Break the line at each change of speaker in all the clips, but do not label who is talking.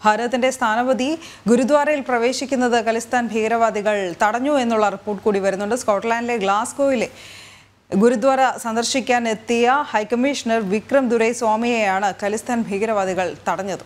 ഭാരതത്തിന്റെ സ്ഥാനപതി ഗുരുദ്വാരയിൽ പ്രവേശിക്കുന്നത് ഖലിസ്ഥാൻ ഭീകരവാദികൾ തടഞ്ഞു എന്നുള്ള റിപ്പോർട്ട് കൂടി വരുന്നുണ്ട് സ്കോട്ട്ലാൻഡിലെ ഗ്ലാസ്ഗോയിലെ ഗുരുദ്വാര സന്ദർശിക്കാൻ എത്തിയ ഹൈക്കമ്മീഷണർ വിക്രം ദുരൈ സ്വാമിയെയാണ് ഖലിസ്ഥാൻ ഭീകരവാദികൾ തടഞ്ഞത്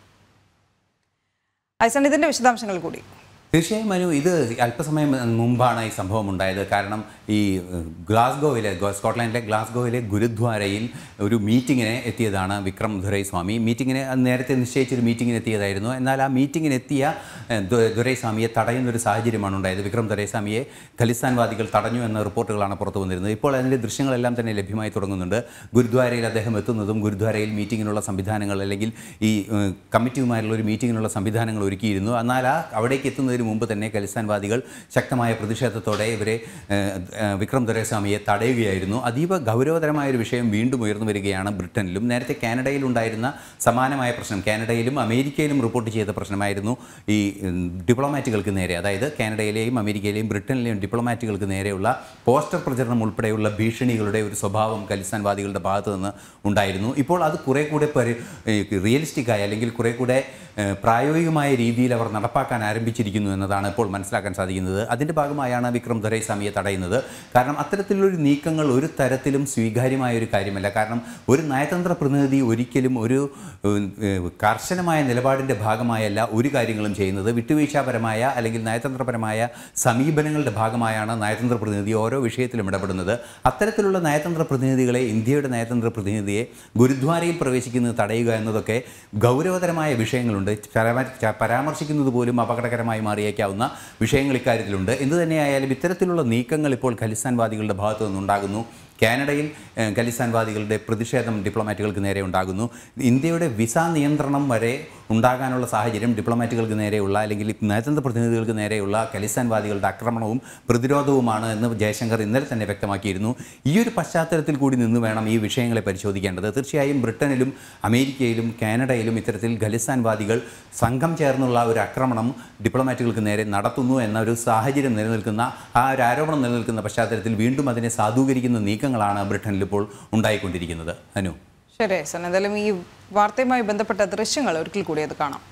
ഐസൺ ഇതിന്റെ വിശദാംശങ്ങൾ കൂടി
തീർച്ചയായും മനു ഇത് അല്പസമയം മുമ്പാണ് ഈ സംഭവം ഉണ്ടായത് കാരണം ഈ ഗ്ലാസ്ഗോവിലെ ഗോ- സ്കോട്ട്ലാൻഡിലെ ഗ്ലാസ്ഗോവിലെ ഗുരുദ്വാരയിൽ ഒരു മീറ്റിങ്ങിന് എത്തിയതാണ് വിക്രം ദുരൈ സ്വാമി മീറ്റിങ്ങിന് അത് നേരത്തെ നിശ്ചയിച്ചൊരു മീറ്റിങ്ങിന് എത്തിയതായിരുന്നു എന്നാൽ ആ മീറ്റിങ്ങിന് എത്തിയ ഏഹ്, ദു- ദുരൈ സ്വാമിയെ തടയുന്ന ഒരു സാഹചര്യമാണ് ഉണ്ടായത് വിക്രം ദുരൈ സ്വാമിയെ ഖലിസ്ഥാൻവാദികൾ തടഞ്ഞു എന്ന റിപ്പോർട്ടുകളാണ് പുറത്തു വന്നിരുന്നത് ഇപ്പോൾ അതിൻ്റെ ദൃശ്യങ്ങളെല്ലാം തന്നെ ലഭ്യമായി തുടങ്ങുന്നുണ്ട് ഗുരുദ്വാരയിൽ അദ്ദേഹം എത്തുന്നതും ഗുരുദ്വാരയിൽ മീറ്റിങ്ങിനുള്ള സംവിധാനങ്ങൾ അല്ലെങ്കിൽ ഈ ഏഹ്, കമ്മിറ്റിയുമായുള്ള ഒരു മീറ്റിങ്ങിനുള്ള സംവിധാനങ്ങൾ ഒരുക്കിയിരുന്നു എന്നാൽ ആ അവിടേക്ക് എത്തുന്നതിന് മുമ്പ് തന്നെ ഖലിസ്ഥാൻവാദികൾ ശക്തമായ പ്രതിഷേധത്തോടെ ഇവരെ ഏഹ്, ഏഹ്, വിക്രം ദൊരൈസ്വാമിയെ തടയുകയായിരുന്നു അതീവ ഗൗരവതരമായ ഒരു വിഷയം വീണ്ടും ഉയർന്നു വരികയാണ് ബ്രിട്ടനിലും നേരത്തെ കാനഡയിൽ ഉണ്ടായിരുന്ന സമാനമായ പ്രശ്നം കാനഡയിലും അമേരിക്കയിലും റിപ്പോർട്ട് ചെയ്ത പ്രശ്നമായിരുന്നു ഈ ഉം, ഡിപ്ലോമാറ്റുകൾക്ക് നേരെ അതായത് കാനഡയിലെയും അമേരിക്കയിലെയും ബ്രിട്ടനിലെയും ഡിപ്ലോമാറ്റുകൾക്ക് നേരെയുള്ള പോസ്റ്റർ പ്രചരണം ഉൾപ്പെടെയുള്ള ഭീഷണികളുടെ ഒരു സ്വഭാവം ഖലിസ്ഥാൻവാദികളുടെ ഭാഗത്ത് നിന്ന് ഉണ്ടായിരുന്നു ഇപ്പോൾ അത് കുറെ കൂടെ പരി റിയലിസ്റ്റിക്കായ അല്ലെങ്കിൽ കുറെ കൂടെ ഏഹ്, പ്രായോഗികമായ രീതിയിൽ അവർ നടപ്പാക്കാൻ ആരംഭിച്ചിരിക്കുന്നു എന്നതാണ് ഇപ്പോൾ മനസ്സിലാക്കാൻ സാധിക്കുന്നത് അതിൻ്റെ ഭാഗമായാണ് വിക്രം ദൊരൈസ്വാമിയെ തടയുന്നത് കാരണം അത്തരത്തിലൊരു നീക്കങ്ങൾ ഒരു തരത്തിലും സ്വീകാര്യമായ ഒരു കാര്യമല്ല കാരണം ഒരു നയതന്ത്ര പ്രതിനിധി ഒരിക്കലും ഒരു ഏഹ്, ഏഹ്, കർശനമായ നിലപാടിൻ്റെ ഭാഗമായല്ല ഒരു കാര്യങ്ങളും ചെയ്യുന്നത് വിട്ടുവീഴ്ചാപരമായ അല്ലെങ്കിൽ നയതന്ത്രപരമായ സമീപനങ്ങളുടെ ഭാഗമായാണ് നയതന്ത്ര പ്രതിനിധി ഓരോ വിഷയത്തിലും ഇടപെടുന്നത് അത്തരത്തിലുള്ള നയതന്ത്ര പ്രതിനിധികളെ ഇന്ത്യയുടെ നയതന്ത്ര പ്രതിനിധിയെ ഗുരുദ്വാരയിൽ പ്രവേശിക്കുന്നത് തടയുക എന്നതൊക്കെ ഗൗരവതരമായ വിഷയങ്ങളുണ്ട് പരാമ- ച- പരാമർശിക്കുന്നത് പോലും അപകടകരമായി മാറിയേക്കാവുന്ന വിഷയങ്ങൾ ഇക്കാര്യത്തിലുണ്ട് എന്തു തന്നെയായാലും ഇത്തരത്തിലുള്ള നീക്കങ്ങൾ ഇപ്പോൾ ഖലിസ്ഥാൻവാദികളുടെ ഭാഗത്തു നിന്നുണ്ടാകുന്നു കാനഡയിൽ ഏഹ്, ഖലിസ്ഥാൻവാദികളുടെ പ്രതിഷേധം ഡിപ്ലോമാറ്റുകൾക്ക് നേരെ ഉണ്ടാകുന്നു ഇന്ത്യയുടെ വിസ നിയന്ത്രണം വരെ ഉണ്ടാകാനുള്ള സാഹചര്യം ഡിപ്ലോമാറ്റുകൾക്ക് നേരെയുള്ള അല്ലെങ്കിൽ നയതന്ത്ര പ്രതിനിധികൾക്ക് നേരെയുള്ള ഖലിസ്ഥാൻവാദികളുടെ ആക്രമണവും പ്രതിരോധവുമാണ് എന്ന് ജയശങ്കർ ഇന്നലെ തന്നെ വ്യക്തമാക്കിയിരുന്നു ഈ ഒരു പശ്ചാത്തലത്തിൽ കൂടി നിന്ന് വേണം ഈ വിഷയങ്ങളെ പരിശോധിക്കേണ്ടത് തീർച്ചയായും ബ്രിട്ടനിലും അമേരിക്കയിലും കാനഡയിലും ഇത്തരത്തിൽ ഖലിസ്ഥാൻവാദികൾ സംഘം ചേർന്നുള്ള ഒരു ആക്രമണം ഡിപ്ലോമാറ്റുകൾക്ക് നേരെ നടത്തുന്നു എന്ന ഒരു സാഹചര്യം നിലനിൽക്കുന്ന ആ ഒരു ആരോപണം നിലനിൽക്കുന്ന പശ്ചാത്തലത്തിൽ വീണ്ടും അതിനെ സാധൂകരിക്കുന്ന നീക്കങ്ങളാണ് ബ്രിട്ടനിൽ ഇപ്പോൾ ഉണ്ടായിക്കൊണ്ടിരിക്കുന്നത് അനു
ശരി ഐസൺ എന്തായാലും ഈ വാർത്തയുമായി ബന്ധപ്പെട്ട ദൃശ്യങ്ങൾ ഒരിക്കൽ കൂടി അത് കാണാം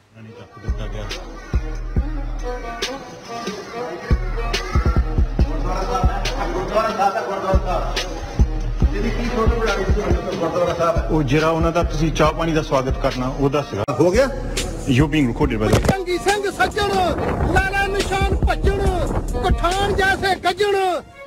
ਉਹ ਜਿਹੜਾ ਉਹਨਾਂ ਦਾ ਤੁਸੀਂ ਚਾਹ ਪਾਣੀ ਦਾ ਸਵਾਗਤ ਕਰਨਾ ਉਹ ਦੱਸਗਾ
ਹੋ ਗਿਆ
ਯੂ ਬੀਇੰਗ ਰਿਕਾਰਡਡ ਬਾਈ
ਚੰਗੀ ਸਿੰਘ ਸੱਜਣ ਲਾਲਾ ਨਿਸ਼ਾਨ ਭੱਜਣ ਪਠਾਨ ਜੈਸੇ ਗੱਜਣ